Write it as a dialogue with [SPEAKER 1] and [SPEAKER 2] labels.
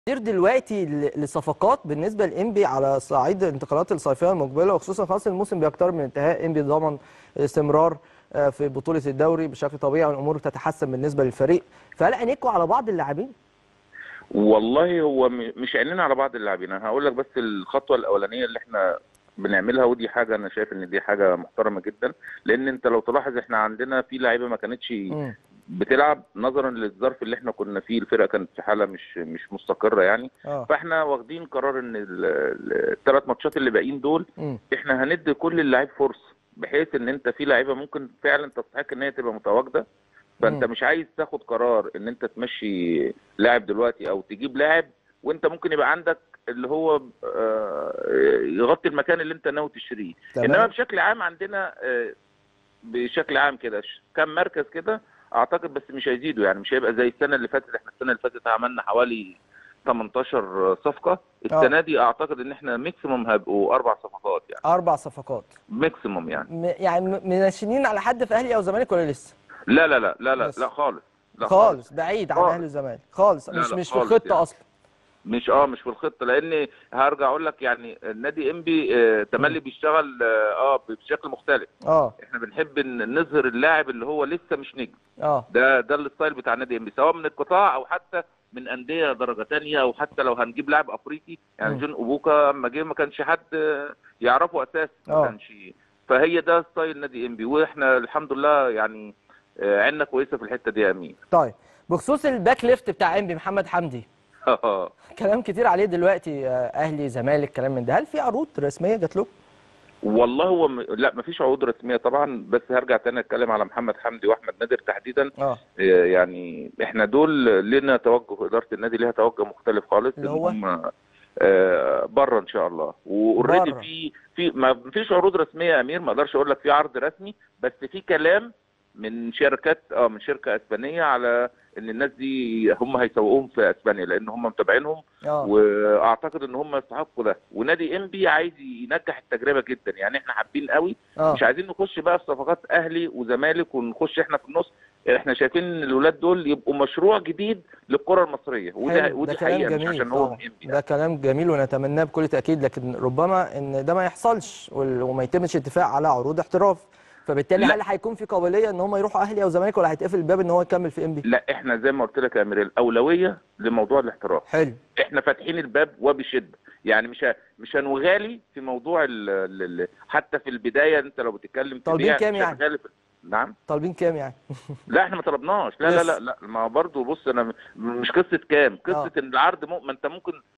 [SPEAKER 1] كتير دلوقتي ل- لصفقات بالنسبه لانبي على صعيد الانتقالات الصيفيه المقبله وخصوصا خلاص الموسم بيقترب من انتهاء انبي ضمن الاستمرار آه، في بطوله الدوري بشكل طبيعي والامور تتحسن بالنسبه للفريق فهل عينيكوا على بعض اللاعبين؟
[SPEAKER 2] والله هو م- مش عينينا على بعض اللاعبين انا هقول لك بس الخطوه الاولانيه اللي احنا بنعملها ودي حاجه انا شايف ان دي حاجه محترمه جدا لان انت لو تلاحظ احنا عندنا في لعيبه ما كانتش
[SPEAKER 1] مم.
[SPEAKER 2] بتلعب نظرا للظرف اللي احنا كنا فيه الفرقه كانت في حاله مش مش مستقره يعني
[SPEAKER 1] اه
[SPEAKER 2] فاحنا واخدين قرار ان الثلاث ماتشات اللي باقيين دول
[SPEAKER 1] مم.
[SPEAKER 2] احنا هندي كل اللاعب فرصه بحيث ان انت في لعيبه ممكن فعلا تستحق ان هي تبقى متواجده فانت
[SPEAKER 1] مم.
[SPEAKER 2] مش عايز تاخد قرار ان انت تمشي لاعب دلوقتي او تجيب لاعب وانت ممكن يبقى عندك اللي هو آه، يغطي المكان اللي انت ناوي تشتريه
[SPEAKER 1] تمام.
[SPEAKER 2] انما بشكل عام عندنا آه، بشكل عام كده ش- كم مركز كده اعتقد بس مش هيزيدوا يعني مش هيبقى زي السنه اللي فاتت احنا السنه اللي فاتت عملنا حوالي 18 صفقه السنه دي اعتقد ان احنا ميكسيموم هيبقوا اربع صفقات يعني
[SPEAKER 1] اربع صفقات
[SPEAKER 2] ميكسيموم يعني
[SPEAKER 1] م- يعني م- مناشنين على حد في اهلي او زمالك ولا لسه؟
[SPEAKER 2] لا لا لا لا لا
[SPEAKER 1] بس.
[SPEAKER 2] لا خالص لا
[SPEAKER 1] خالص بعيد عن
[SPEAKER 2] خالص.
[SPEAKER 1] اهلي والزمالك خالص
[SPEAKER 2] لا،
[SPEAKER 1] مش
[SPEAKER 2] لا،
[SPEAKER 1] مش في
[SPEAKER 2] خالص
[SPEAKER 1] الخطه
[SPEAKER 2] يعني.
[SPEAKER 1] اصلا
[SPEAKER 2] مش اه مش في الخطه لان هرجع اقول لك يعني النادي انبي آه تملي بيشتغل اه آه، بشكل مختلف
[SPEAKER 1] اه
[SPEAKER 2] احنا بنحب ان نظهر اللاعب اللي هو لسه مش نجم
[SPEAKER 1] اه
[SPEAKER 2] ده ده الستايل بتاع النادي انبي سواء من القطاع او حتى من انديه درجه تانية او حتى لو هنجيب لاعب افريقي يعني
[SPEAKER 1] مم.
[SPEAKER 2] جون اوبوكا اما جه ما كانش حد آه، يعرفه اساسا ما
[SPEAKER 1] آه.
[SPEAKER 2] كانش فهي ده ستايل نادي انبي واحنا الحمد لله يعني آه، عيننا كويسه في الحته دي يا امين
[SPEAKER 1] طيب بخصوص الباك ليفت بتاع انبي محمد حمدي كلام كتير عليه دلوقتي آه، اهلي زمالك كلام من ده هل في عروض رسميه جات له؟
[SPEAKER 2] والله هو م... لا مفيش عقود رسميه طبعا بس هرجع تاني اتكلم على محمد حمدي واحمد نادر تحديدا
[SPEAKER 1] اه
[SPEAKER 2] آه، يعني احنا دول لنا توجه اداره النادي ليها توجه مختلف خالص
[SPEAKER 1] اللي
[SPEAKER 2] إن
[SPEAKER 1] هو؟
[SPEAKER 2] هم بره ان شاء الله واوريدي
[SPEAKER 1] بره.
[SPEAKER 2] في في ما فيش عروض رسميه يا امير ما اقدرش اقول لك في عرض رسمي بس في كلام من شركات اه من شركه اسبانيه على ان الناس دي هم هيسوقوهم في اسبانيا لان هم متابعينهم
[SPEAKER 1] اه
[SPEAKER 2] واعتقد ان هم يستحقوا ده ونادي انبي عايز ينجح التجربه جدا يعني احنا حابين قوي
[SPEAKER 1] اه
[SPEAKER 2] مش عايزين نخش بقى في صفقات اهلي وزمالك ونخش احنا في النص احنا شايفين ان الاولاد دول يبقوا مشروع جديد للكره المصريه ودي
[SPEAKER 1] حلو،
[SPEAKER 2] ودي
[SPEAKER 1] ده كلام
[SPEAKER 2] حقيقه مش
[SPEAKER 1] جميل
[SPEAKER 2] عشان هو
[SPEAKER 1] طبعا.
[SPEAKER 2] من انبي
[SPEAKER 1] ده كلام جميل ونتمناه بكل تاكيد لكن ربما ان ده ما يحصلش وال- وما يتمش اتفاق على عروض احتراف فبالتالي
[SPEAKER 2] لا.
[SPEAKER 1] هل هيكون في قابليه ان هم يروحوا اهلي او زمالك ولا هيتقفل الباب ان هو يكمل في انبي؟
[SPEAKER 2] لا احنا زي ما قلت لك يا امير الاولويه لموضوع الاحتراف
[SPEAKER 1] حلو
[SPEAKER 2] احنا فاتحين الباب وبشده يعني مش ه- مش هنغالي في موضوع ال ال حتى في البدايه انت لو بتتكلم في
[SPEAKER 1] طالبين
[SPEAKER 2] بيع
[SPEAKER 1] كام
[SPEAKER 2] مش
[SPEAKER 1] يعني؟
[SPEAKER 2] هنغالي في- نعم
[SPEAKER 1] طالبين كام يعني؟
[SPEAKER 2] لا احنا ما طلبناش لا لا
[SPEAKER 1] لسه.
[SPEAKER 2] لا لا ما برضه بص انا م- مش قصه كام قصه
[SPEAKER 1] آه.
[SPEAKER 2] ان العرض م... ما انت ممكن